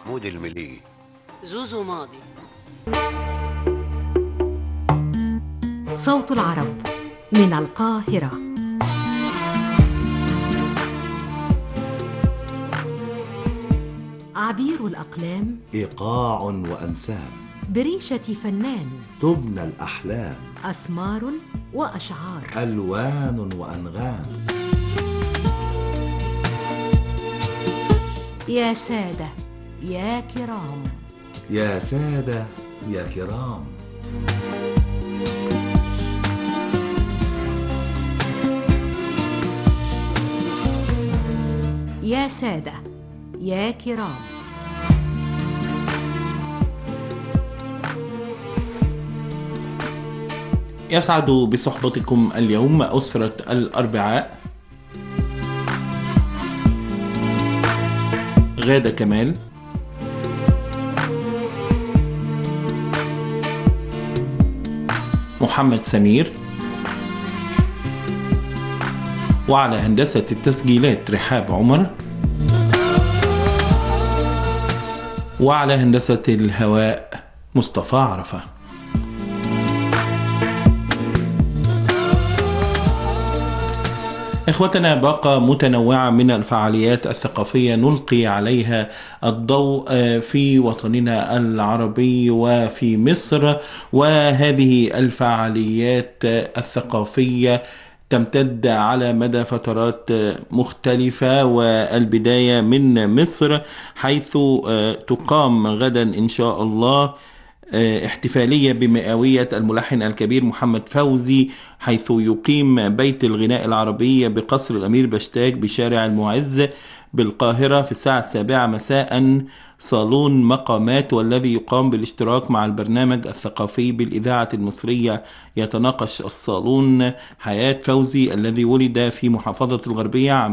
محمود المليجي زوزو ماضي صوت العرب من القاهرة عبير الأقلام إيقاع وأنسام بريشة فنان تبنى الأحلام أسمار وأشعار ألوان وأنغام يا سادة يا كرام يا سادة يا كرام يا سادة يا كرام يسعد بصحبتكم اليوم أسرة الأربعاء غادة كمال محمد سمير وعلى هندسة التسجيلات رحاب عمر وعلى هندسة الهواء مصطفى عرفة إخوتنا باقة متنوعة من الفعاليات الثقافية نلقي عليها الضوء في وطننا العربي وفي مصر وهذه الفعاليات الثقافية تمتد على مدى فترات مختلفة والبداية من مصر حيث تقام غدا إن شاء الله احتفالية بمئوية الملحن الكبير محمد فوزي حيث يقيم بيت الغناء العربي بقصر الأمير بشتاك بشارع المعز بالقاهرة في الساعة السابعة مساء صالون مقامات والذي يقام بالاشتراك مع البرنامج الثقافي بالإذاعة المصرية يتناقش الصالون حياة فوزي الذي ولد في محافظة الغربية عام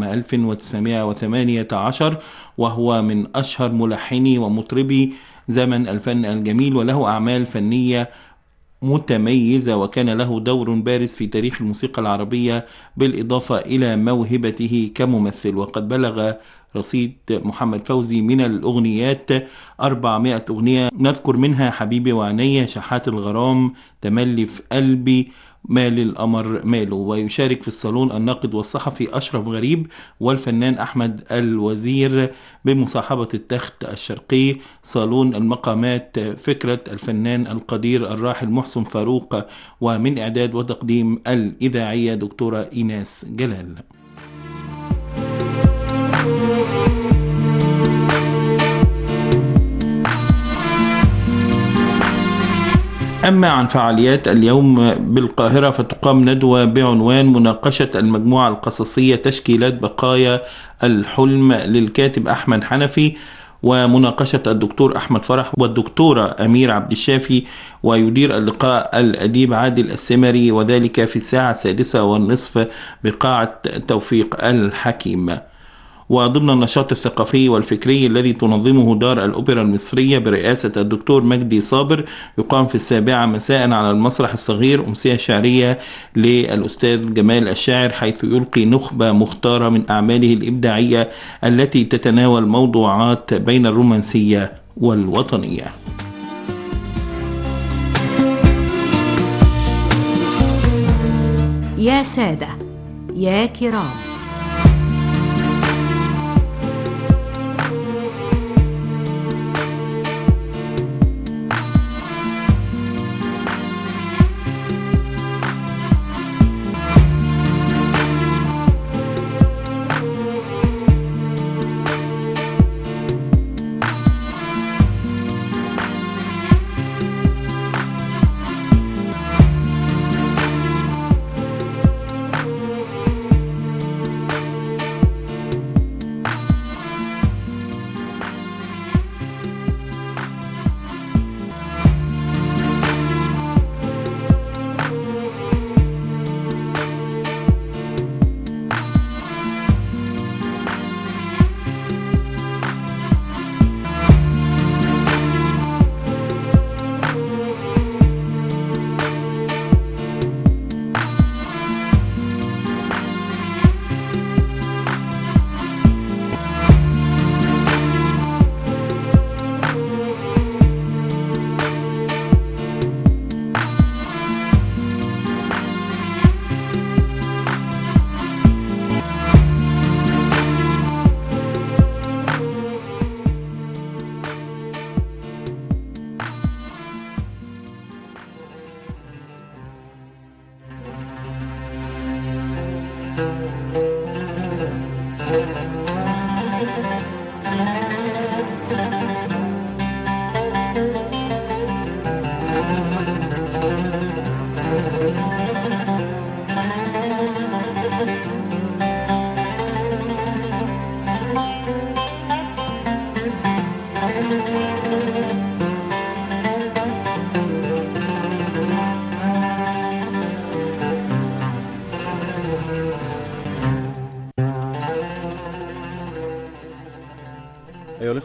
1918 وهو من أشهر ملحني ومطربي زمن الفن الجميل وله أعمال فنية متميزة وكان له دور بارز في تاريخ الموسيقى العربية بالإضافة إلى موهبته كممثل وقد بلغ رصيد محمد فوزي من الأغنيات 400 أغنية نذكر منها حبيبي وعينيا شحات الغرام تملي في قلبي مال القمر ماله ويشارك في الصالون الناقد والصحفي أشرف غريب والفنان أحمد الوزير بمصاحبة التخت الشرقي صالون المقامات فكرة الفنان القدير الراحل محسن فاروق ومن إعداد وتقديم الإذاعية دكتورة إيناس جلال أما عن فعاليات اليوم بالقاهرة فتقام ندوة بعنوان مناقشة المجموعة القصصية تشكيلات بقايا الحلم للكاتب أحمد حنفي ومناقشة الدكتور أحمد فرح والدكتورة أمير عبد الشافي ويدير اللقاء الأديب عادل السمري وذلك في الساعة السادسة والنصف بقاعة توفيق الحكيم وضمن النشاط الثقافي والفكري الذي تنظمه دار الأوبرا المصرية برئاسة الدكتور مجدي صابر يقام في السابعة مساء على المسرح الصغير أمسية شعرية للأستاذ جمال الشاعر حيث يلقي نخبة مختارة من أعماله الإبداعية التي تتناول موضوعات بين الرومانسية والوطنية يا سادة يا كرام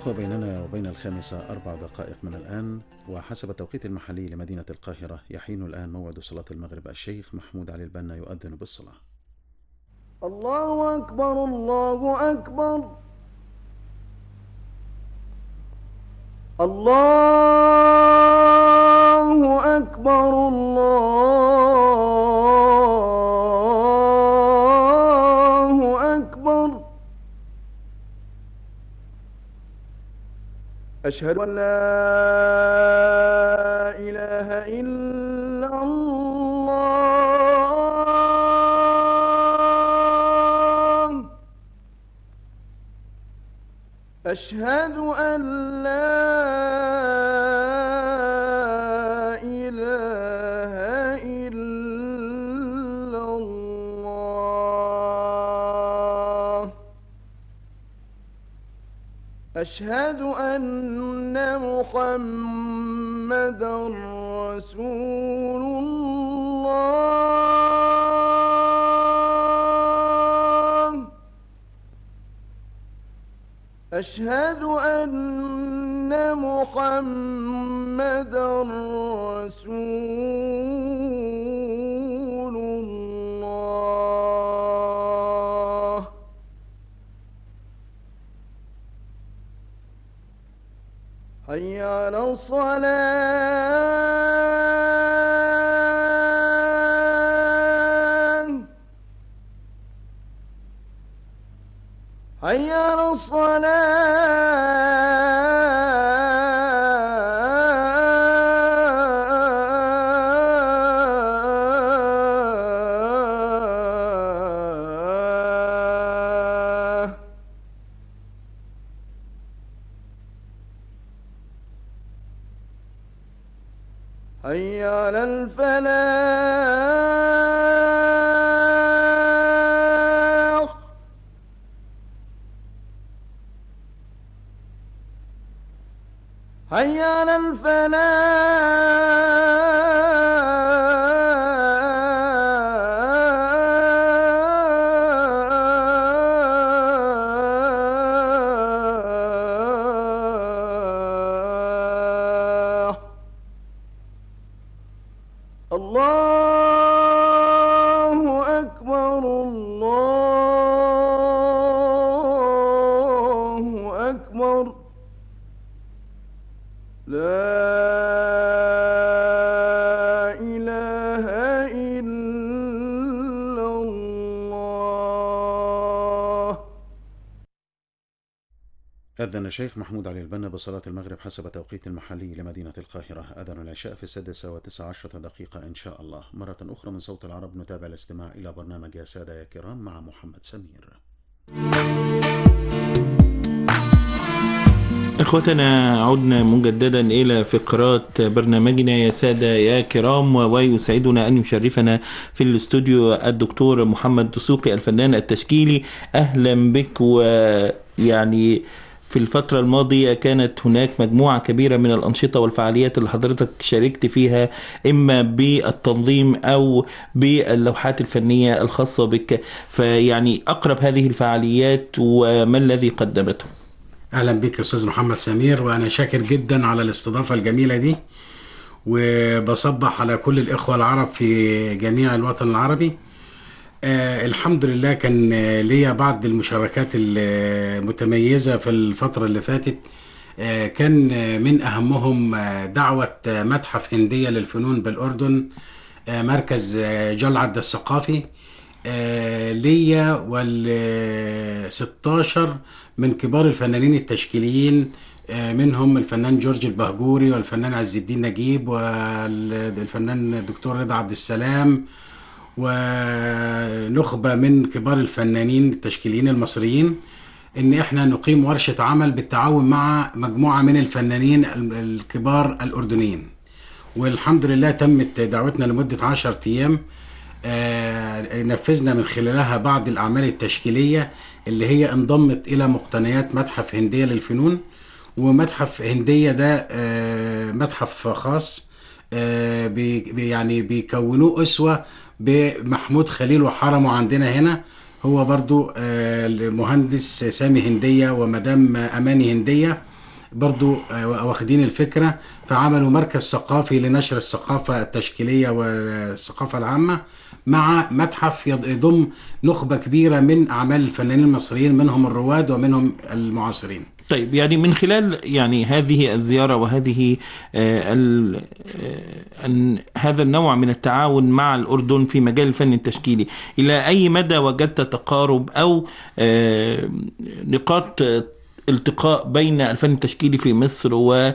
الأخوة بيننا وبين الخامسة أربع دقائق من الآن وحسب التوقيت المحلي لمدينة القاهرة يحين الآن موعد صلاة المغرب الشيخ محمود علي البنا يؤذن بالصلاة الله أكبر الله أكبر الله أكبر الله أكبر أشهد أن لا إله إلا الله أشهد أن لا إله إلا الله أشهد أن محمدا رسول الله أشهد أن محمدا رسول الله حي على الصلاة حي على الصلاة حي على الفلاح حي على الفلاح الله أكبر الله أكبر لا إله إلا الله أذن الشيخ محمود علي البنا بصلاة المغرب حسب التوقيت المحلي لمدينة القاهرة أذن العشاء في السادسة وتسع عشرة دقيقة إن شاء الله مرة أخرى من صوت العرب نتابع الاستماع إلى برنامج يا سادة يا كرام مع محمد سمير إخوتنا عدنا مجددا إلى فقرات برنامجنا يا سادة يا كرام ويسعدنا أن يشرفنا في الاستوديو الدكتور محمد دسوقي الفنان التشكيلي أهلا بك ويعني في الفترة الماضية كانت هناك مجموعة كبيرة من الأنشطة والفعاليات اللي حضرتك شاركت فيها إما بالتنظيم أو باللوحات الفنية الخاصة بك فيعني أقرب هذه الفعاليات وما الذي قدمته اهلا بك يا استاذ محمد سمير وانا شاكر جدا على الاستضافه الجميله دي وبصبح على كل الاخوه العرب في جميع الوطن العربي آه الحمد لله كان آه، ليا بعض المشاركات المتميزه في الفتره اللي فاتت آه كان آه، من اهمهم آه، دعوه آه، متحف هنديه للفنون بالاردن آه، مركز آه، جلعد الثقافي آه، ليا وال آه، 16 من كبار الفنانين التشكيليين آه، منهم الفنان جورج البهجوري والفنان عز الدين نجيب والفنان الدكتور رضا عبد السلام ونخبة من كبار الفنانين التشكيليين المصريين ان احنا نقيم ورشة عمل بالتعاون مع مجموعة من الفنانين ال- الكبار الاردنيين والحمد لله تمت دعوتنا لمدة عشر ايام آه، نفذنا من خلالها بعض الأعمال التشكيلية اللي هي انضمت إلى مقتنيات متحف هندية للفنون ومتحف هندية ده آه، متحف خاص آه، بي بي- يعني بيكونوه أسوة بمحمود خليل وحرمه عندنا هنا هو برضو آه، المهندس سامي هندية ومدام أماني هندية برضو آه، واخدين الفكرة فعملوا مركز ثقافي لنشر الثقافة التشكيلية والثقافة العامة مع متحف يض- يضم نخبة كبيرة من أعمال الفنانين المصريين منهم الرواد ومنهم المعاصرين طيب يعني من خلال يعني هذه الزيارة وهذه آه، ال- آه، أن- هذا النوع من التعاون مع الأردن في مجال الفن التشكيلي إلى أي مدى وجدت تقارب أو آه، نقاط آه، التقاء بين الفن التشكيلي في مصر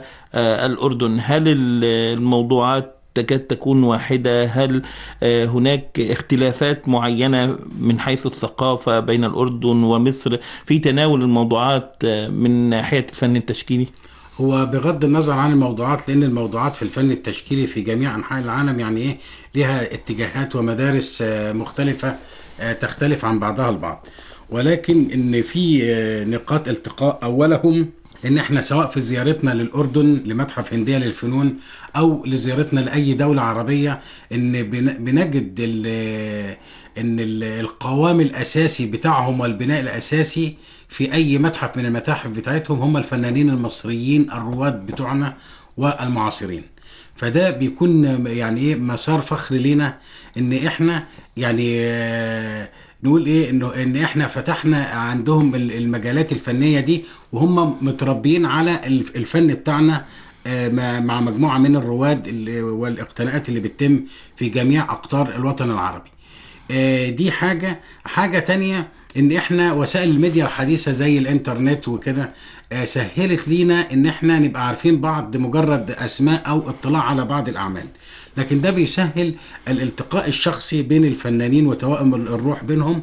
والأردن هل ال- الموضوعات تكاد تكون واحدة هل آه، هناك اختلافات معينة من حيث الثقافة بين الأردن ومصر في تناول الموضوعات آه، من ناحية الفن التشكيلي هو بغض النظر عن الموضوعات لان الموضوعات في الفن التشكيلي في جميع انحاء العالم يعني ايه لها اتجاهات ومدارس آه، مختلفه آه، تختلف عن بعضها البعض ولكن ان في آه، نقاط التقاء اولهم ان احنا سواء في زيارتنا للاردن لمتحف هنديه للفنون او لزيارتنا لاي دوله عربيه ان بن- بنجد ال- ان ال- القوام الاساسي بتاعهم والبناء الاساسي في اي متحف من المتاحف بتاعتهم هم الفنانين المصريين الرواد بتوعنا والمعاصرين فده بيكون يعني ايه مسار فخر لينا ان احنا يعني آه، نقول ايه انه ان احنا فتحنا عندهم ال- المجالات الفنيه دي وهم متربيين على الف- الفن بتاعنا آه، مع مع مجموعه من الرواد اللي- والاقتناءات اللي بتتم في جميع اقطار الوطن العربي آه، دي حاجة حاجة تانية ان احنا وسائل الميديا الحديثة زي الانترنت وكده آه، سهلت لينا ان احنا نبقى عارفين بعض مجرد اسماء او اطلاع على بعض الاعمال لكن ده بيسهل الالتقاء الشخصي بين الفنانين وتوائم الروح بينهم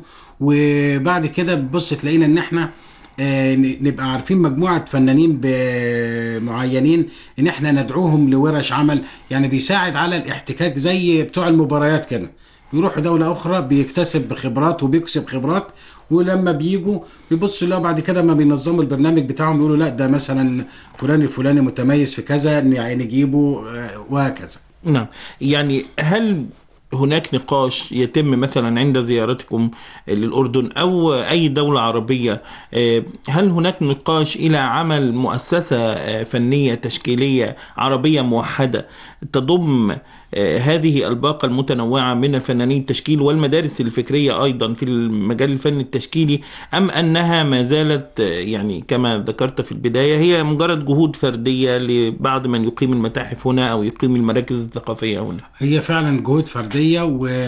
وبعد كده بتبص تلاقينا ان احنا آه، ن- نبقى عارفين مجموعة فنانين ب- معينين ان احنا ندعوهم لورش عمل يعني بيساعد على الاحتكاك زي بتوع المباريات كده بيروحوا دولة أخرى بيكتسب خبرات وبيكسب خبرات ولما بيجوا بيبصوا لا بعد كده ما بينظموا البرنامج بتاعهم يقولوا لا ده مثلا فلان الفلاني متميز في كذا يعني نجيبه آه، وهكذا نعم يعني هل هناك نقاش يتم مثلا عند زيارتكم للأردن أو أي دولة عربية آه، هل هناك نقاش إلى عمل مؤسسة آه، فنية تشكيلية عربية موحدة تضم آه، هذه الباقة المتنوعة من الفنانين التشكيل والمدارس الفكرية أيضا في المجال الفني التشكيلي أم أنها ما زالت آه، يعني كما ذكرت في البداية هي مجرد جهود فردية لبعض من يقيم المتاحف هنا أو يقيم المراكز الثقافية هنا هي فعلا جهود فردية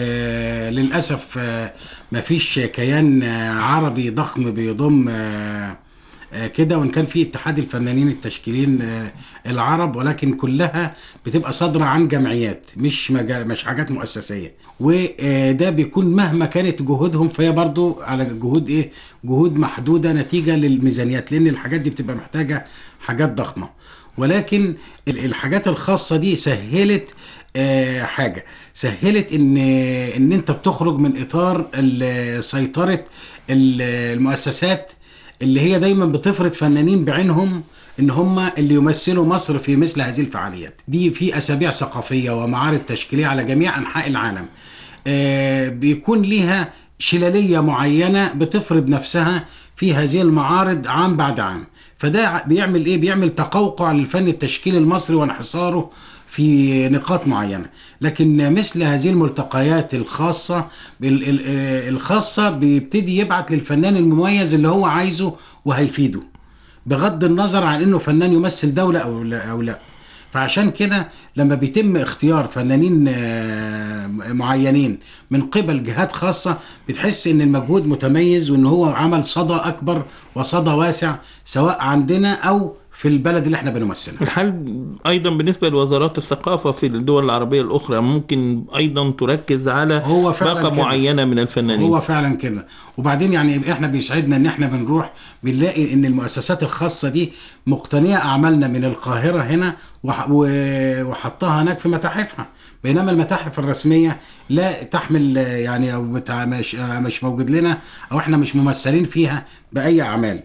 وللأسف آه، مفيش كيان آه، عربي ضخم بيضم آه، آه، كده وان كان في اتحاد الفنانين التشكيليين آه، العرب ولكن كلها بتبقى صادره عن جمعيات مش مجال مش حاجات مؤسسيه وده بيكون مهما كانت جهودهم فهي برضو على جهود ايه جهود محدوده نتيجه للميزانيات لان الحاجات دي بتبقى محتاجه حاجات ضخمه ولكن ال- الحاجات الخاصه دي سهلت آه، حاجه سهلت ان ان انت بتخرج من اطار ال- سيطره ال- المؤسسات اللي هي دايما بتفرض فنانين بعينهم ان هم اللي يمثلوا مصر في مثل هذه الفعاليات دي في اسابيع ثقافيه ومعارض تشكيليه على جميع انحاء العالم آه، بيكون ليها شلاليه معينه بتفرض نفسها في هذه المعارض عام بعد عام فده ع- بيعمل ايه بيعمل تقوقع للفن التشكيلي المصري وانحصاره في نقاط معينه لكن مثل هذه الملتقيات الخاصه بال- ال- آه، الخاصه بيبتدي يبعت للفنان المميز اللي هو عايزه وهيفيده بغض النظر عن انه فنان يمثل دوله او لا او لا فعشان كده لما بيتم اختيار فنانين آه، معينين من قبل جهات خاصة بتحس ان المجهود متميز وان هو عمل صدى اكبر وصدى واسع سواء عندنا او في البلد اللي احنا بنمثلها الحال أيضا بالنسبة لوزارات الثقافة في الدول العربية الأخرى ممكن أيضا تركز على هو فعلاً باقة كده. معينة من الفنانين هو فعلا كده وبعدين يعني احنا بيسعدنا ان احنا بنروح بنلاقي ان المؤسسات الخاصه دي مقتنيه اعمالنا من القاهره هنا وح- و- وحطها هناك في متاحفها بينما المتاحف الرسميه لا تحمل آه، يعني او بتاع مش آه، مش موجود لنا او احنا مش ممثلين فيها باي اعمال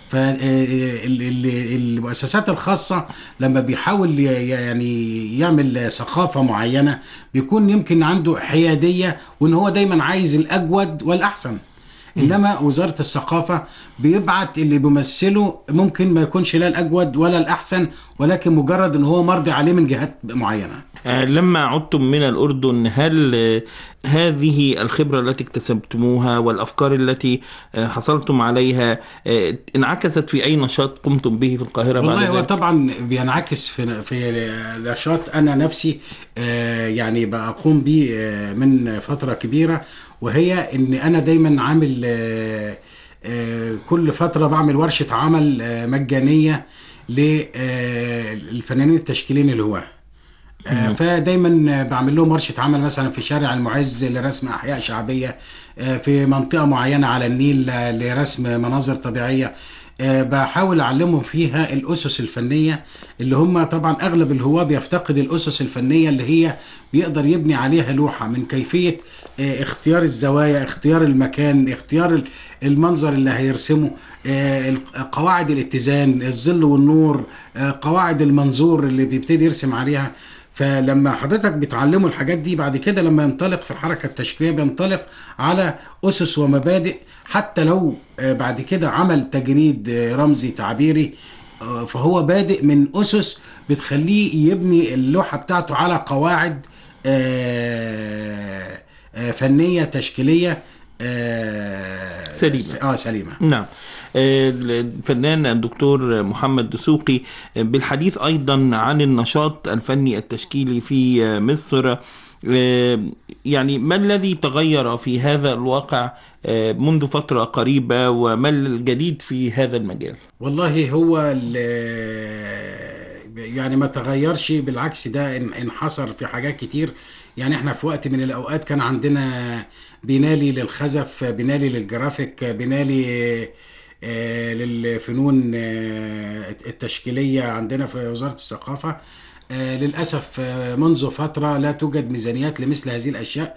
فالمؤسسات الخاصة لما بيحاول ي- يعني يعمل ثقافة معينة بيكون يمكن عنده حيادية وان هو دايما عايز الاجود والاحسن انما وزاره الثقافه بيبعت اللي بيمثله ممكن ما يكونش لا الاجود ولا الاحسن ولكن مجرد ان هو مرضي عليه من جهات معينه آه، لما عدتم من الأردن هل آه، هذه الخبرة التي اكتسبتموها والأفكار التي آه، حصلتم عليها آه، انعكست في أي نشاط قمتم به في القاهرة والله بعد هو ذلك؟ طبعا بينعكس في في نشاط انا نفسي آه، يعني بقوم بيه آه، من فتره كبيره وهي ان انا دايما عامل آه، آه، كل فتره بعمل ورشه عمل آه، مجانيه للفنانين التشكيليين الهواه آه، فدايما بعمل لهم ورشه عمل مثلا في شارع المعز لرسم احياء شعبيه آه، في منطقه معينه على النيل آه، لرسم مناظر طبيعيه آه، بحاول اعلمهم فيها الاسس الفنيه اللي هم طبعا اغلب الهواه بيفتقد الاسس الفنيه اللي هي بيقدر يبني عليها لوحه من كيفيه آه، اختيار الزوايا اختيار المكان اختيار ال- المنظر اللي هيرسمه آه، ال- قواعد الاتزان الظل والنور آه، قواعد المنظور اللي بيبتدي يرسم عليها فلما حضرتك بتعلمه الحاجات دي بعد كده لما ينطلق في الحركه التشكيليه بينطلق على اسس ومبادئ حتى لو آه، بعد كده عمل تجريد آه، رمزي تعبيري آه، فهو بادئ من اسس بتخليه يبني اللوحه بتاعته على قواعد آه، آه، فنيه تشكيليه آه، سليمة. اه سليمه نعم آه، الفنان الدكتور محمد دسوقي آه، بالحديث أيضا عن النشاط الفني التشكيلي في آه، مصر آه، يعني ما الذي تغير في هذا الواقع آه، منذ فترة قريبة وما الجديد في هذا المجال والله هو ال- يعني ما تغيرش بالعكس ده ان- انحصر في حاجات كتير يعني احنا في وقت من الاوقات كان عندنا بنالي للخزف بنالي للجرافيك بنالي آه، للفنون آه، التشكيلية عندنا في وزارة الثقافة آه، للأسف آه، منذ فترة لا توجد ميزانيات لمثل هذه الأشياء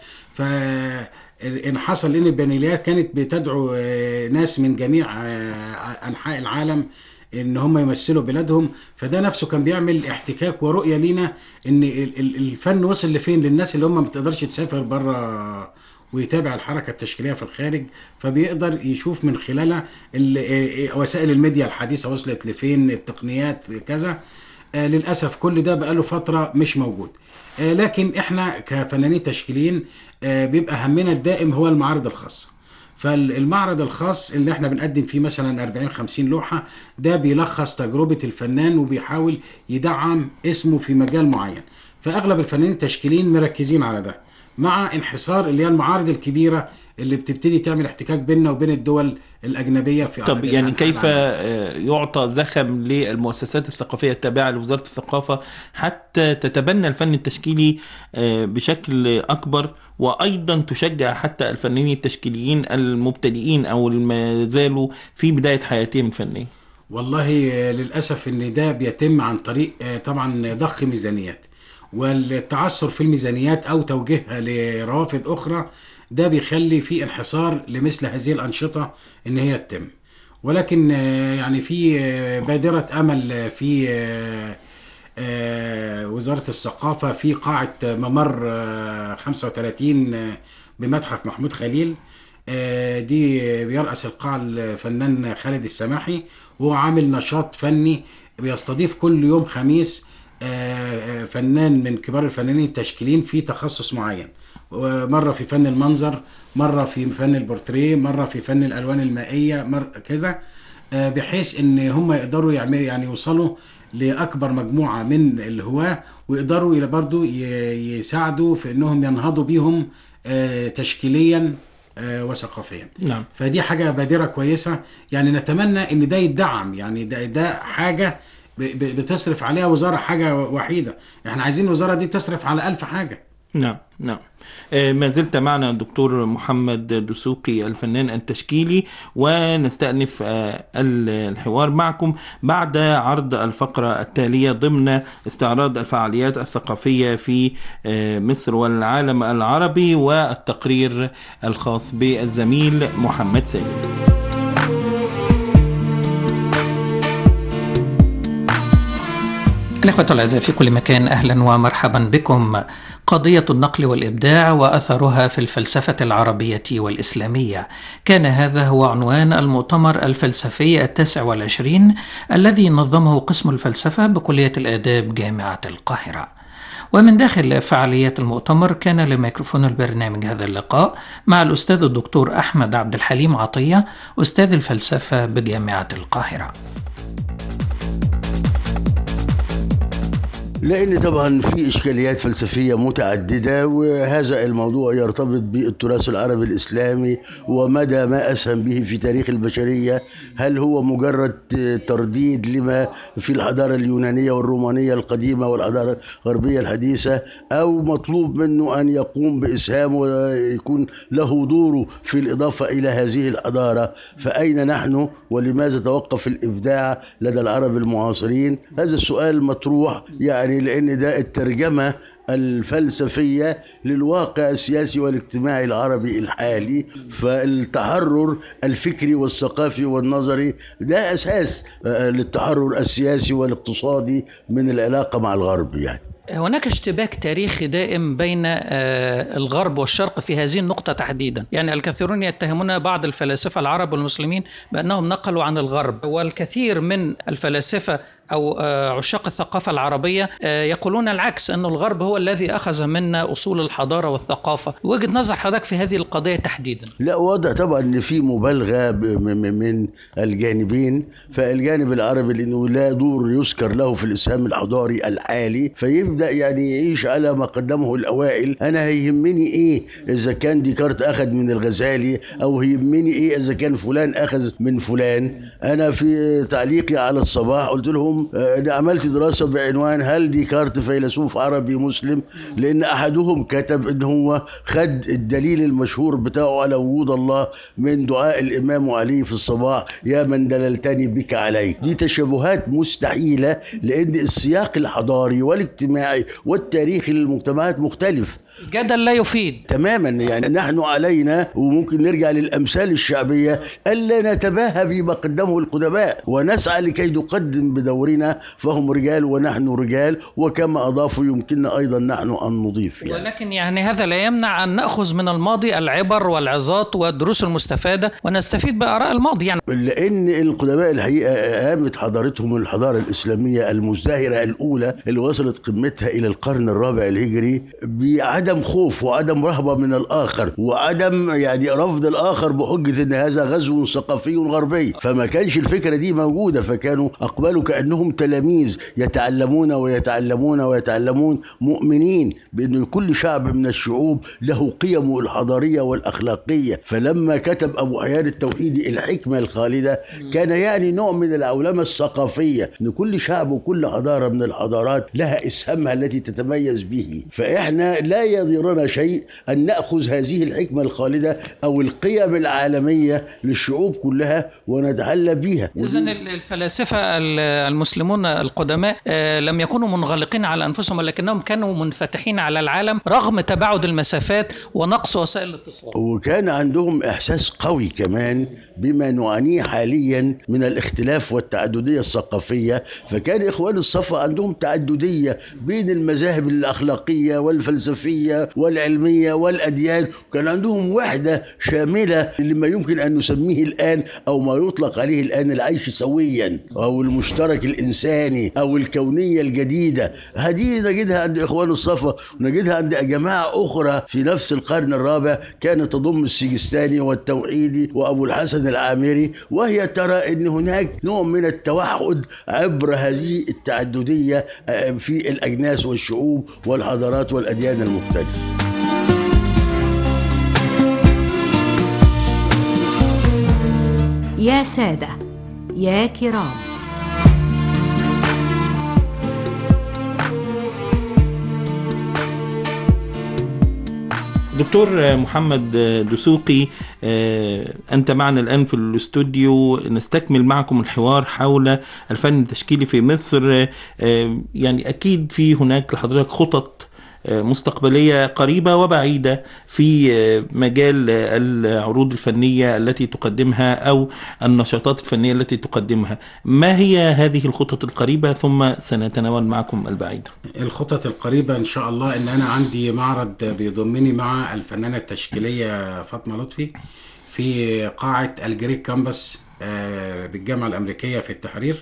فإن حصل إن البناليات كانت بتدعو آه، ناس من جميع آه، أنحاء العالم ان هم يمثلوا بلادهم فده نفسه كان بيعمل احتكاك ورؤيه لينا ان ال- ال- الفن وصل لفين للناس اللي هم ما بتقدرش تسافر بره ويتابع الحركه التشكيليه في الخارج فبيقدر يشوف من خلالها ال- إيه- إيه وسائل الميديا الحديثه وصلت لفين التقنيات كذا آه، للاسف كل ده بقاله فتره مش موجود آه، لكن احنا كفنانين تشكيليين آه، بيبقى همنا الدائم هو المعارض الخاصه فالمعرض الخاص اللي احنا بنقدم فيه مثلا 40 50 لوحه ده بيلخص تجربه الفنان وبيحاول يدعم اسمه في مجال معين فاغلب الفنانين التشكيليين مركزين على ده مع انحصار اللي هي المعارض الكبيره اللي بتبتدي تعمل احتكاك بيننا وبين الدول الاجنبيه في طب أنحاء يعني كيف العالم. آه، يعطى زخم للمؤسسات الثقافية التابعة لوزارة الثقافة حتى تتبنى الفن التشكيلي آه، بشكل أكبر وأيضا تشجع حتى الفنانين التشكيليين المبتدئين أو ما زالوا في بداية حياتهم الفنية والله آه، للاسف ان ده بيتم عن طريق آه، طبعا ضخ ميزانيات والتعثر في الميزانيات او توجيهها لروافد اخرى ده بيخلي في انحصار لمثل هذه الانشطه ان هي تتم ولكن آه، يعني في آه، بادره امل آه، في آه، آه، وزاره الثقافه في قاعه ممر آه، 35 آه، بمتحف محمود خليل آه، دي بيرأس القاعة الفنان خالد السماحي وهو عامل نشاط فني بيستضيف كل يوم خميس آه، آه، فنان من كبار الفنانين التشكيليين في تخصص معين مرة في فن المنظر مرة في فن البورتريه مرة في فن الألوان المائية مرة كذا آه، بحيث ان هم يقدروا يعملوا يعني يوصلوا لاكبر مجموعه من الهواه ويقدروا إلى برضو ي- يساعدوا في انهم ينهضوا بيهم آه، تشكيليا آه، وثقافيا نعم فدي حاجه بادره كويسه يعني نتمنى ان ده يدعم يعني ده ده حاجه ب- ب- بتصرف عليها وزاره حاجه وحيده احنا عايزين الوزاره دي تصرف على ألف حاجه نعم نعم آه، ما زلت معنا الدكتور محمد دسوقي الفنان التشكيلي ونستأنف آه، ال- الحوار معكم بعد عرض الفقرة التالية ضمن استعراض الفعاليات الثقافية في آه، مصر والعالم العربي والتقرير الخاص بالزميل محمد سالم الإخوة الأعزاء في كل مكان أهلا ومرحبا بكم قضية النقل والإبداع وأثرها في الفلسفة العربية والإسلامية كان هذا هو عنوان المؤتمر الفلسفي التاسع والعشرين الذي نظمه قسم الفلسفة بكلية الآداب جامعة القاهرة ومن داخل فعاليات المؤتمر كان لميكروفون البرنامج هذا اللقاء مع الأستاذ الدكتور أحمد عبد الحليم عطية أستاذ الفلسفة بجامعة القاهرة لأن طبعا في إشكاليات فلسفية متعددة وهذا الموضوع يرتبط بالتراث العربي الإسلامي ومدى ما أسهم به في تاريخ البشرية هل هو مجرد ترديد لما في الحضارة اليونانية والرومانية القديمة والحضارة الغربية الحديثة أو مطلوب منه أن يقوم بإسهام ويكون له دوره في الإضافة إلى هذه الحضارة فأين نحن ولماذا توقف الإبداع لدى العرب المعاصرين هذا السؤال مطروح يعني لأن ده الترجمة الفلسفية للواقع السياسي والاجتماعي العربي الحالي فالتحرر الفكري والثقافي والنظري ده أساس للتحرر السياسي والاقتصادي من العلاقة مع الغرب يعني هناك اشتباك تاريخي دائم بين الغرب والشرق في هذه النقطة تحديدا يعني الكثيرون يتهمون بعض الفلاسفة العرب والمسلمين بأنهم نقلوا عن الغرب والكثير من الفلاسفة أو عشاق الثقافة العربية يقولون العكس أن الغرب هو الذي أخذ منا أصول الحضارة والثقافة وجهة نظر حضرتك في هذه القضية تحديدا لا واضح طبعا أن في مبالغة من الجانبين فالجانب العربي لأنه لا دور يذكر له في الإسهام الحضاري الحالي فيبدأ يعني يعيش على ما قدمه الأوائل أنا هيهمني إيه إذا كان ديكارت أخذ من الغزالي أو هيهمني إيه إذا كان فلان أخذ من فلان أنا في تعليقي على الصباح قلت لهم انا عملت دراسه بعنوان هل ديكارت فيلسوف عربي مسلم لان احدهم كتب ان هو خد الدليل المشهور بتاعه على وجود الله من دعاء الامام علي في الصباح يا من دللتني بك عليك دي تشابهات مستحيله لان السياق الحضاري والاجتماعي والتاريخي للمجتمعات مختلف جدل لا يفيد تماما يعني نحن علينا وممكن نرجع للامثال الشعبيه الا نتباهى بما قدمه القدماء ونسعى لكي نقدم بدورنا فهم رجال ونحن رجال وكما اضافوا يمكننا ايضا نحن ان نضيف يعني. ولكن يعني هذا لا يمنع ان ناخذ من الماضي العبر والعظات والدروس المستفاده ونستفيد باراء الماضي يعني لان القدماء الحقيقه قامت حضارتهم الحضاره الاسلاميه المزدهره الاولى اللي وصلت قمتها الى القرن الرابع الهجري بعدم عدم خوف وعدم رهبة من الآخر وعدم يعني رفض الآخر بحجة أن هذا غزو ثقافي غربي فما كانش الفكرة دي موجودة فكانوا أقبلوا كأنهم تلاميذ يتعلمون ويتعلمون ويتعلمون مؤمنين بأن كل شعب من الشعوب له قيمه الحضارية والأخلاقية فلما كتب أبو حيان التوحيدي الحكمة الخالدة كان يعني نوع من العولمة الثقافية أن كل شعب وكل حضارة من الحضارات لها إسهامها التي تتميز به فإحنا لا يضرنا شيء أن نأخذ هذه الحكمة الخالدة أو القيم العالمية للشعوب كلها ونتحلى بها إذا الفلاسفة المسلمون القدماء لم يكونوا منغلقين على أنفسهم ولكنهم كانوا منفتحين على العالم رغم تباعد المسافات ونقص وسائل الاتصال وكان عندهم إحساس قوي كمان بما نعانيه حاليا من الاختلاف والتعددية الثقافية فكان إخوان الصفا عندهم تعددية بين المذاهب الأخلاقية والفلسفية والعلمية والأديان كان عندهم وحدة شاملة لما يمكن أن نسميه الآن أو ما يطلق عليه الآن العيش سويا أو المشترك الإنساني أو الكونية الجديدة هذه نجدها عند إخوان الصفا ونجدها عند جماعة أخرى في نفس القرن الرابع كانت تضم السجستاني والتوحيدي وأبو الحسن العامري وهي ترى أن هناك نوع من التوحد عبر هذه التعددية في الأجناس والشعوب والحضارات والأديان المختلفة يا سادة يا كرام دكتور محمد دسوقي أنت معنا الآن في الاستوديو نستكمل معكم الحوار حول الفن التشكيلي في مصر يعني أكيد في هناك لحضرتك خطط آه، مستقبلية قريبة وبعيدة في آه، مجال آه، العروض الفنية التي تقدمها أو النشاطات الفنية التي تقدمها ما هي هذه الخطط القريبة ثم سنتناول معكم البعيدة الخطط القريبة إن شاء الله إن أنا عندي معرض بيضمني مع الفنانة التشكيلية فاطمة لطفي في قاعة الجريك كامبس آه، بالجامعة الأمريكية في التحرير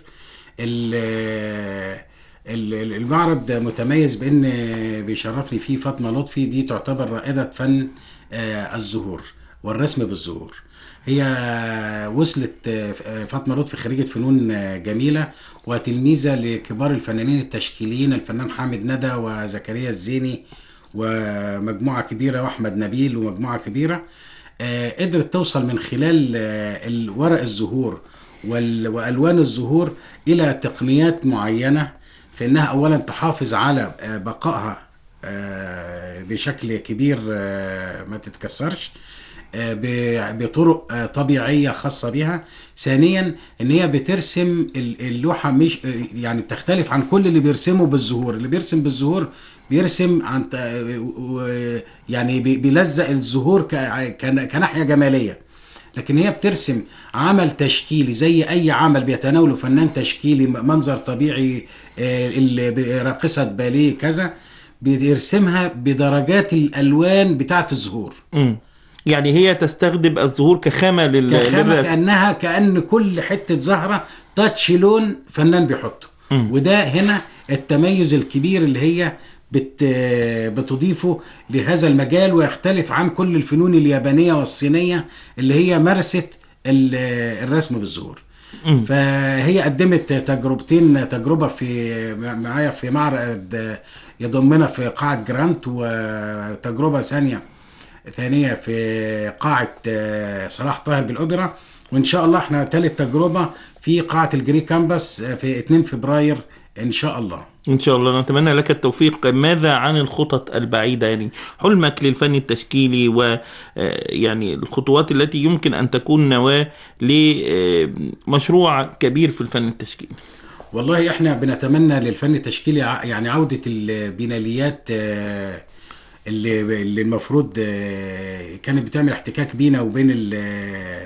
ال- ال- المعرض متميز بأن بيشرفني فيه فاطمة لطفي دي تعتبر رائدة فن آه، الزهور والرسم بالزهور هي وصلت آه، فاطمة لطفي خريجة فنون آه، جميلة وتلميذة لكبار الفنانين التشكيليين الفنان حامد ندى وزكريا الزيني ومجموعة كبيرة وأحمد نبيل ومجموعة كبيرة آه، قدرت توصل من خلال آه، ال- ورق الزهور وال- والوان الزهور الى تقنيات معينه في انها اولا تحافظ على آه، بقائها آه، بشكل كبير آه، ما تتكسرش آه، ب- بطرق آه، طبيعيه خاصه بها ثانيا ان هي بترسم ال- اللوحه مش آه، يعني بتختلف عن كل اللي بيرسمه بالزهور اللي بيرسم بالزهور بيرسم عن ت- و- يعني بي- بيلزق الزهور ك- كن- كناحيه جماليه لكن هي بترسم عمل تشكيلي زي اي عمل بيتناوله فنان تشكيلي م- منظر طبيعي آه، ال- ب- راقصه باليه كذا بيرسمها بدرجات الالوان بتاعه الزهور مم. يعني هي تستخدم الزهور كخامة لل- كخامة للرسم كأنها كأن كل حتة زهرة تاتش لون فنان بيحطه مم. وده هنا التميز الكبير اللي هي بت بتضيفه لهذا المجال ويختلف عن كل الفنون اليابانية والصينية اللي هي مارست ال- الرسم بالزهور مم. فهي قدمت تجربتين تجربة في معايا في معرض يضمنا في قاعة جرانت وتجربة ثانية ثانية في قاعة آه، صلاح طاهر بالأوبرا وإن شاء الله احنا تالت تجربة في قاعة الجري كامبس آه، في 2 فبراير إن شاء الله إن شاء الله نتمنى لك التوفيق ماذا عن الخطط البعيدة يعني حلمك للفن التشكيلي و آه، يعني الخطوات التي يمكن أن تكون نواة لمشروع كبير في الفن التشكيلي والله احنا بنتمنى للفن التشكيلي ع- يعني عودة البناليات آه، اللي اللي المفروض آه، كانت بتعمل احتكاك بينا وبين ال-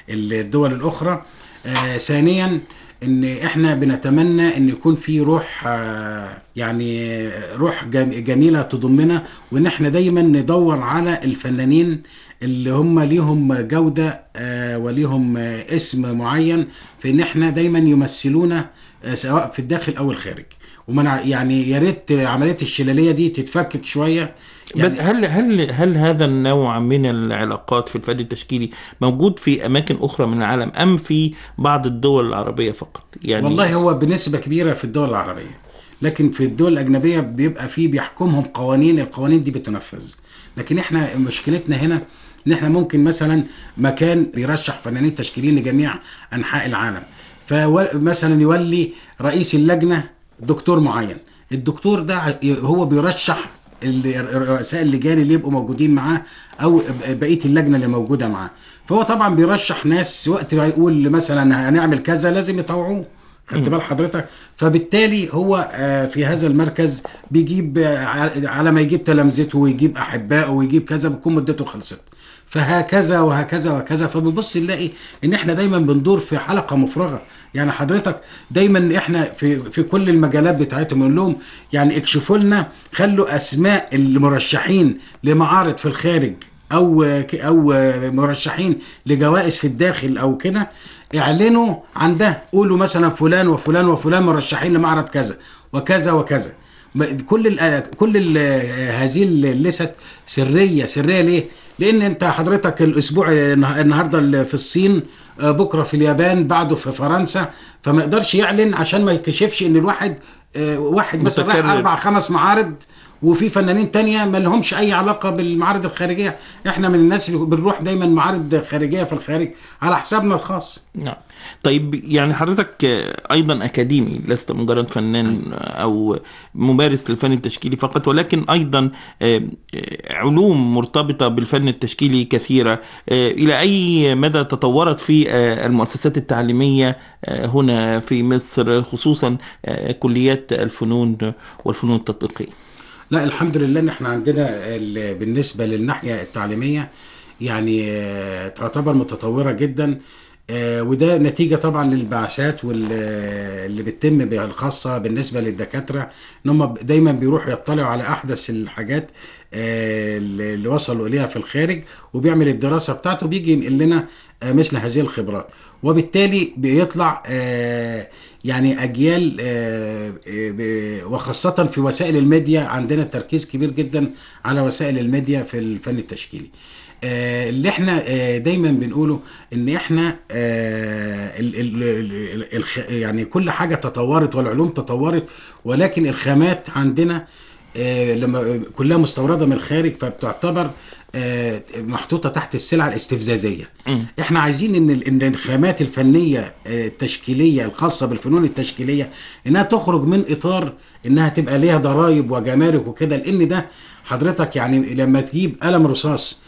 الدول الأخرى آه، ثانيا ان احنا بنتمنى ان يكون في روح آه، يعني روح جم- جميله تضمنا وان احنا دايما ندور على الفنانين اللي هم ليهم جوده آه، وليهم آه، اسم معين في ان احنا دايما يمثلونا آه، سواء في الداخل او الخارج ومنع يعني يا ريت عمليه الشلاليه دي تتفكك شويه بس هل هل هل هذا النوع من العلاقات في الفن التشكيلي موجود في اماكن اخرى من العالم ام في بعض الدول العربيه فقط؟ يعني والله هو بنسبة كبيرة في الدول العربية لكن في الدول الأجنبية بيبقى فيه بيحكمهم قوانين القوانين دي بتنفذ لكن احنا مشكلتنا هنا ان احنا ممكن مثلا مكان بيرشح فنانين تشكيليين لجميع انحاء العالم فمثلا يولي رئيس اللجنة دكتور معين الدكتور ده هو بيرشح ال- رؤساء اللجان اللي يبقوا موجودين معاه او بقيه اللجنه اللي موجوده معاه فهو طبعا بيرشح ناس وقت ما يقول مثلا هنعمل كذا لازم يطوعوه خدت بال حضرتك فبالتالي هو آه، في هذا المركز بيجيب آه، ع- على ما يجيب تلامذته ويجيب احبائه ويجيب كذا بتكون مدته خلصت فهكذا وهكذا وهكذا فبنبص نلاقي ان احنا دايما بندور في حلقه مفرغه يعني حضرتك دايما احنا في في كل المجالات بتاعتهم نقول لهم يعني اكشفوا لنا خلوا اسماء المرشحين لمعارض في الخارج او او مرشحين لجوائز في الداخل او كده اعلنوا عن ده قولوا مثلا فلان وفلان وفلان مرشحين لمعرض كذا وكذا وكذا ما- كل ال كل ال هذه الليست سريه سريه ليه؟ لان انت حضرتك الاسبوع النه- النهارده اللي في الصين آه، بكره في اليابان بعده في فرنسا فما يقدرش يعلن عشان ما يكشفش ان الواحد آه، واحد مثلا رايح متكرر. اربع خمس معارض وفي فنانين تانية ما لهمش اي علاقه بالمعارض الخارجيه احنا من الناس اللي بنروح دايما معارض خارجيه في الخارج على حسابنا الخاص نعم طيب يعني حضرتك آه، ايضا اكاديمي لست مجرد فنان آه، او ممارس للفن التشكيلي فقط ولكن ايضا آه، آه، علوم مرتبطه بالفن التشكيلي كثيره آه، الى اي مدى تطورت في آه، المؤسسات التعليميه آه، هنا في مصر خصوصا آه، كليات الفنون والفنون التطبيقيه لا الحمد لله ان احنا عندنا ال- بالنسبه للناحيه التعليميه يعني آه، تعتبر متطوره جدا آه، وده نتيجه طبعا للبعثات واللي بتتم بها الخاصه بالنسبه للدكاتره ان هم دايما بيروحوا يطلعوا على احدث الحاجات آه، اللي اللي وصلوا اليها في الخارج وبيعمل الدراسه بتاعته بيجي ينقل لنا آه، مثل هذه الخبرات وبالتالي بيطلع آه، يعني اجيال آه، آه، ب- وخاصه في وسائل الميديا عندنا تركيز كبير جدا على وسائل الميديا في الفن التشكيلي آه، اللي احنا آه، دايما بنقوله ان احنا آه، ال- ال- ال- الخ- يعني كل حاجه تطورت والعلوم تطورت ولكن الخامات عندنا آه، لما كلها مستورده من الخارج فبتعتبر آه، محطوطه تحت السلعه الاستفزازيه احنا عايزين ان ال- ان الخامات الفنيه آه، التشكيليه الخاصه بالفنون التشكيليه انها تخرج من اطار انها تبقى ليها ضرائب وجمارك وكده لان ده حضرتك يعني لما تجيب قلم رصاص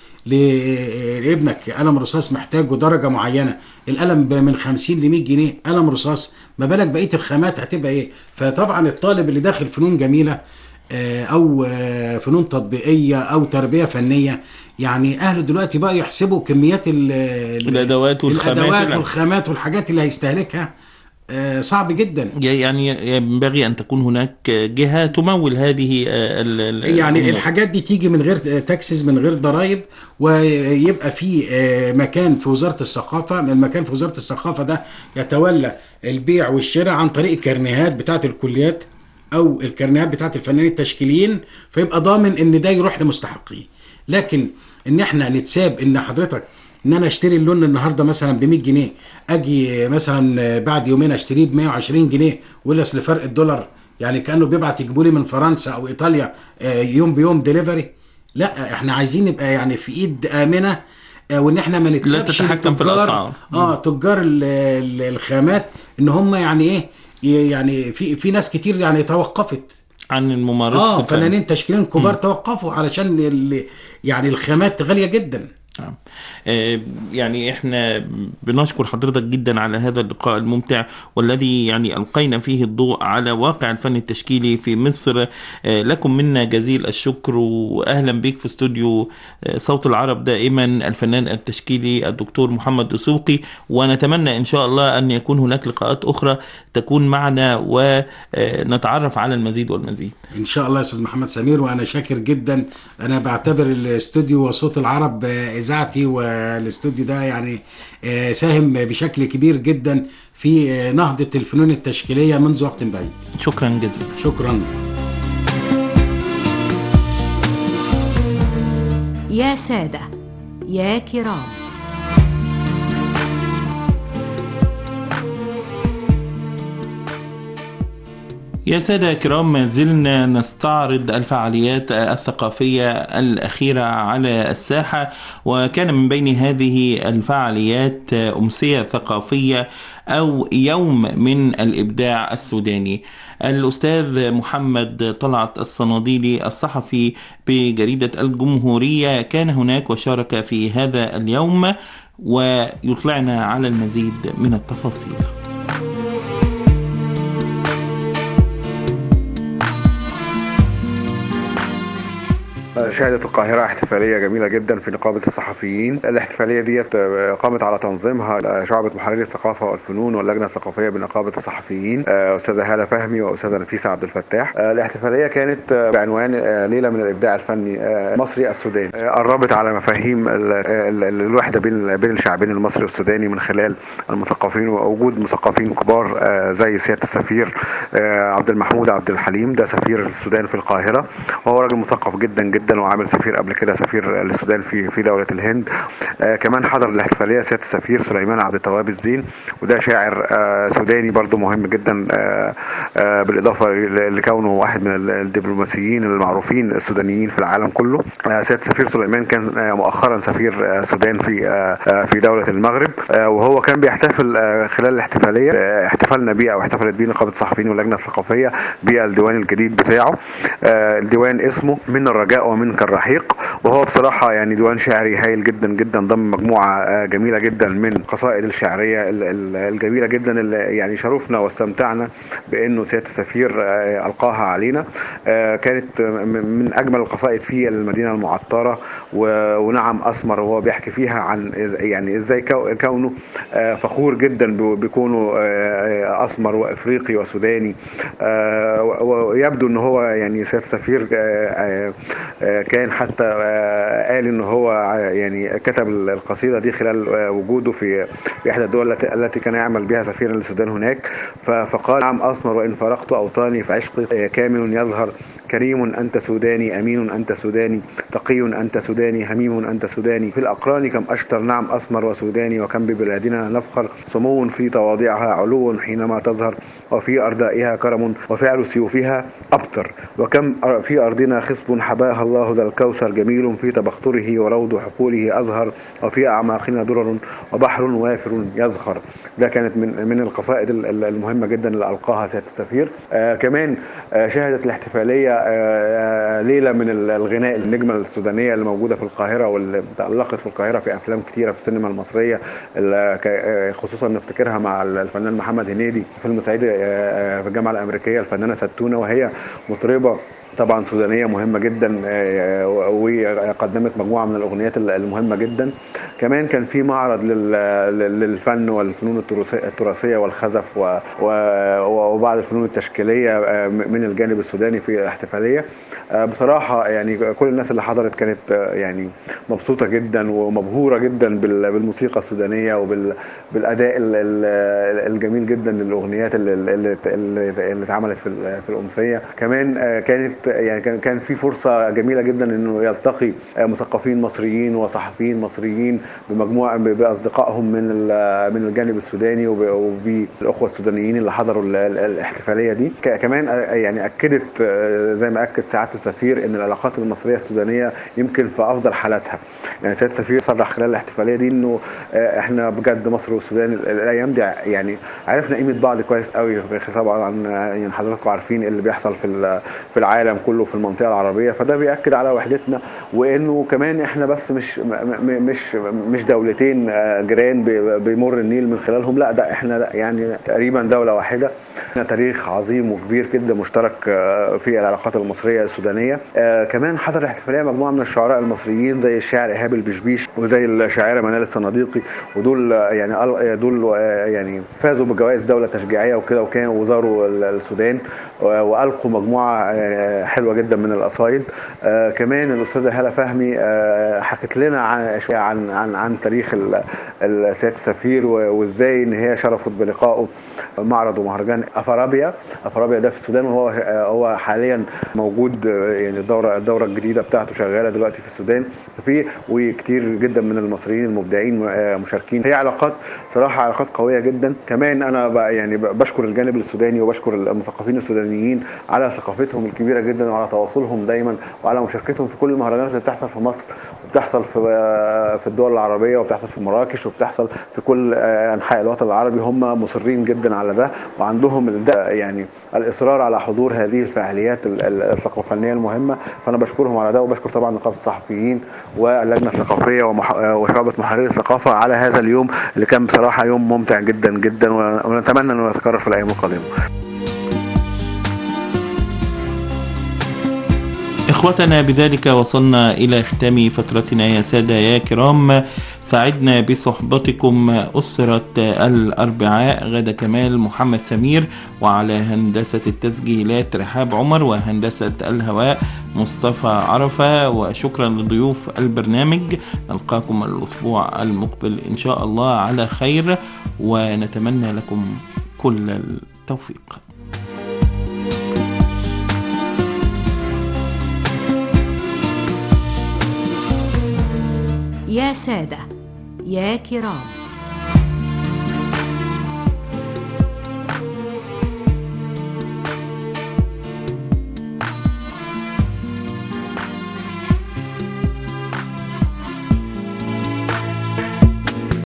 ل- لابنك قلم رصاص محتاجه درجه معينه القلم ب- من 50 ل 100 جنيه قلم رصاص ما بالك بقيه الخامات هتبقى ايه فطبعا الطالب اللي داخل فنون جميله آه، او آه، فنون تطبيقيه او تربيه فنيه يعني اهله دلوقتي بقى يحسبوا كميات ال- ال- الأدوات والخامات الادوات اللي- والخامات والحاجات اللي هيستهلكها آه، صعب جدا يعني ينبغي أن تكون هناك جهة تمول هذه آه، ال- ال- يعني الأمور. الحاجات دي تيجي من غير تاكسز من غير ضرائب ويبقى في آه، مكان في وزاره الثقافه من المكان في وزاره الثقافه ده يتولى البيع والشراء عن طريق الكارنيهات بتاعه الكليات او الكارنيهات بتاعه الفنانين التشكيليين فيبقى ضامن ان ده يروح لمستحقيه لكن ان احنا نتساب ان حضرتك ان انا اشتري اللون النهارده مثلا ب 100 جنيه اجي مثلا بعد يومين اشتريه ب 120 جنيه ولا اصل فرق الدولار يعني كانه بيبعت يجيبوا لي من فرنسا او ايطاليا آه، يوم بيوم ديليفري لا احنا عايزين نبقى يعني في ايد امنه آه، وان احنا ما نتسابش تتحكم في لتجار- الأسعار. اه تجار ال- ال- الخامات ان هم يعني ايه ي- يعني في في ناس كتير يعني توقفت عن الممارسة اه الفن. فنانين تشكيلين كبار توقفوا علشان ال- يعني الخامات غاليه جدا نعم. آه، يعني احنا بنشكر حضرتك جدا على هذا اللقاء الممتع والذي يعني القينا فيه الضوء على واقع الفن التشكيلي في مصر آه، لكم منا جزيل الشكر واهلا بك في استوديو آه، صوت العرب دائما الفنان التشكيلي الدكتور محمد دسوقي ونتمنى ان شاء الله ان يكون هناك لقاءات اخرى تكون معنا ونتعرف على المزيد والمزيد ان شاء الله يا استاذ محمد سمير وانا شاكر جدا انا بعتبر الاستوديو وصوت العرب آه، اذاعتي والاستوديو ده يعني آه، ساهم بشكل كبير جدا في آه، نهضه الفنون التشكيليه منذ وقت بعيد شكرا جزيلا شكرا يا سادة يا كرام يا سادة الكرام ما زلنا نستعرض الفعاليات الثقافية الأخيرة على الساحة وكان من بين هذه الفعاليات أمسية ثقافية أو يوم من الإبداع السوداني الأستاذ محمد طلعت الصناديلي الصحفي بجريدة الجمهورية كان هناك وشارك في هذا اليوم ويطلعنا على المزيد من التفاصيل شهدت القاهرة احتفالية جميلة جدا في نقابة الصحفيين الاحتفالية ديت قامت على تنظيمها شعبة محرري الثقافة والفنون واللجنة الثقافية بنقابة الصحفيين أستاذة هالة فهمي وأستاذة نفيسة عبد الفتاح الاحتفالية كانت بعنوان ليلة من الإبداع الفني المصري السوداني قربت على مفاهيم ال- ال- الوحدة بين بين الشعبين المصري والسوداني من خلال المثقفين ووجود مثقفين كبار زي سيادة السفير عبد المحمود عبد الحليم ده سفير السودان في القاهرة وهو راجل مثقف جدا جدا وعامل سفير قبل كده سفير للسودان في في دولة الهند آه كمان حضر الاحتفالية سيادة السفير سليمان عبد التواب الزين وده شاعر آه سوداني برضو مهم جدا آه آه بالإضافة ل- لكونه واحد من ال- الدبلوماسيين المعروفين السودانيين في العالم كله آه سيادة السفير سليمان كان آه مؤخرا سفير آه السودان في آه آه في دولة المغرب آه وهو كان بيحتفل آه خلال الاحتفالية آه احتفلنا بيه أو احتفلت بيه نقابة الصحفيين واللجنة الثقافية بالديوان الجديد بتاعه آه الديوان اسمه من الرجاء ومن منك الرحيق وهو بصراحة يعني ديوان شعري هايل جدا جدا ضم مجموعة آه، جميلة جدا من القصائد الشعرية ال- ال- الجميلة جدا اللي يعني شرفنا واستمتعنا بأنه سيادة السفير آه، ألقاها علينا آه، كانت م- من أجمل القصائد في المدينة المعطرة و- ونعم أسمر وهو بيحكي فيها عن إز- يعني إزاي كو- كونه آه، فخور جدا ب- بكونه آه، أسمر وإفريقي وسوداني آه، و- ويبدو ان هو يعني سياده السفير آه، آه، آه، كان حتى آه، قال ان هو ع- يعني كتب القصيده دي خلال آه، وجوده في في احدى الدول التي- التي كان يعمل بها سفيرا للسودان هناك ف- فقال نعم اسمر وان فارقت اوطاني فعشقي آه، كامل يظهر كريم انت سوداني امين انت سوداني تقي انت سوداني هميم انت سوداني في الاقران كم اشتر نعم اسمر وسوداني وكم ببلادنا نفخر سمو في تواضعها علو حينما تظهر وفي أردائها كرم وفعل سيوفها أبتر وكم أر- في أرضنا خصب حباها الله ذا الكوثر جميل في تبختره وروض حقوله أزهر وفي أعماقنا درر وبحر وافر يزخر ده كانت من من القصائد ال- ال- المهمة جدا اللي ألقاها سيادة السفير آه كمان آه شهدت الاحتفالية آه آه ليلة من ال- الغناء النجمة السودانية اللي موجودة في القاهرة واللي تألقت في القاهرة في أفلام كتيرة في السينما المصرية ال- ك- آه خصوصا نفتكرها مع الفنان محمد هنيدي فيلم صعيدي آه، آه، في الجامعة الأمريكية الفنانة ستونة وهي مطربة طبعا سودانية مهمة جدا آه، وقدمت مجموعة من الأغنيات المهمة جدا كمان كان في معرض لل- لل- للفن والفنون التراثية- التراثية والخزف و- و- وبعض الفنون التشكيلية آه، من الجانب السوداني في الاحتفالية آه، بصراحة يعني كل الناس اللي حضرت كانت آه، يعني مبسوطة جدا ومبهورة جدا بال- بالموسيقى السودانية وبالأداء الجميل جدا للأغنيات اللي اللي اللي اللي اتعملت في ال- في الأمسية كمان آه، كانت يعني كان كان في فرصة جميلة جدا إنه يلتقي آه، مثقفين مصريين وصحفيين مصريين بمجموعة ب- بأصدقائهم من ال- من الجانب السوداني وب- وبالأخوة السودانيين اللي حضروا ال- ال- الاحتفالية دي ك- كمان آه، يعني أكدت آه، زي ما أكد سعادة السفير إن العلاقات المصرية السودانية يمكن في أفضل حالاتها يعني سيادة السفير صرح خلال الاحتفالية دي إنه آه، إحنا بجد مصر والسودان ال- الأيام دي يعني عرفنا قيمة بعض كويس قوي طبعا يعني حضراتكم عارفين اللي بيحصل في ال- في العالم كله في المنطقة العربية فده بيأكد على وحدتنا وإنه كمان إحنا بس مش م- م- مش مش دولتين آه، جيران بي- بيمر النيل من خلالهم لا ده إحنا ده يعني تقريبا دولة واحدة لنا تاريخ عظيم وكبير جدا مشترك آه، في العلاقات المصرية السودانية آه، كمان حضر الاحتفالية مجموعة من الشعراء المصريين زي الشاعر إيهاب البشبيش وزي الشاعرة منال الصناديقي ودول آه، يعني قال- دول آه، يعني فازوا بجوائز دولة تشجيعية وكده وكانوا وزاروا ال- السودان و- وألقوا مجموعة آه، حلوة جدا من القصايد آه، كمان الأستاذة هالة فهمي آه، حكت لنا عن شوية عن عن عن تاريخ ال- ال- سيادة السفير و- وازاي ان هي شرفت بلقائه معرض ومهرجان افرابيا افرابيا ده في السودان وهو آه، هو حاليا موجود آه، يعني الدوره الدوره الجديده بتاعته شغاله دلوقتي في السودان في وكتير جدا من المصريين المبدعين آه، مشاركين هي علاقات صراحه علاقات قويه جدا كمان انا ب- يعني ب- بشكر الجانب السوداني وبشكر المثقفين السودانيين على ثقافتهم الكبيره جدا وعلى تواصلهم دايما وعلى مشاركتهم في كل المهرجانات اللي بتحصل في مصر وبتحصل في آه، في الدول العربيه وبتحصل في مراكش وبتحصل في كل آه، انحاء الوطن العربي هم مصرين جدا على ده وعندهم ال- ده يعني الاصرار على حضور هذه الفعاليات ال- ال- الثقافيه المهمه فانا بشكرهم على ده وبشكر طبعا نقابه الصحفيين واللجنه الثقافيه ومح- آه، وشعبه محرري الثقافه على هذا اليوم اللي كان بصراحه يوم ممتع جدا جدا ونتمنى انه يتكرر في الايام القادمه إخوتنا بذلك وصلنا إلى ختام فترتنا يا سادة يا كرام سعدنا بصحبتكم أسرة الأربعاء غدا كمال محمد سمير وعلى هندسة التسجيلات رحاب عمر وهندسة الهواء مصطفى عرفة وشكرا لضيوف البرنامج نلقاكم الأسبوع المقبل إن شاء الله على خير ونتمنى لكم كل التوفيق يا سادة يا كرام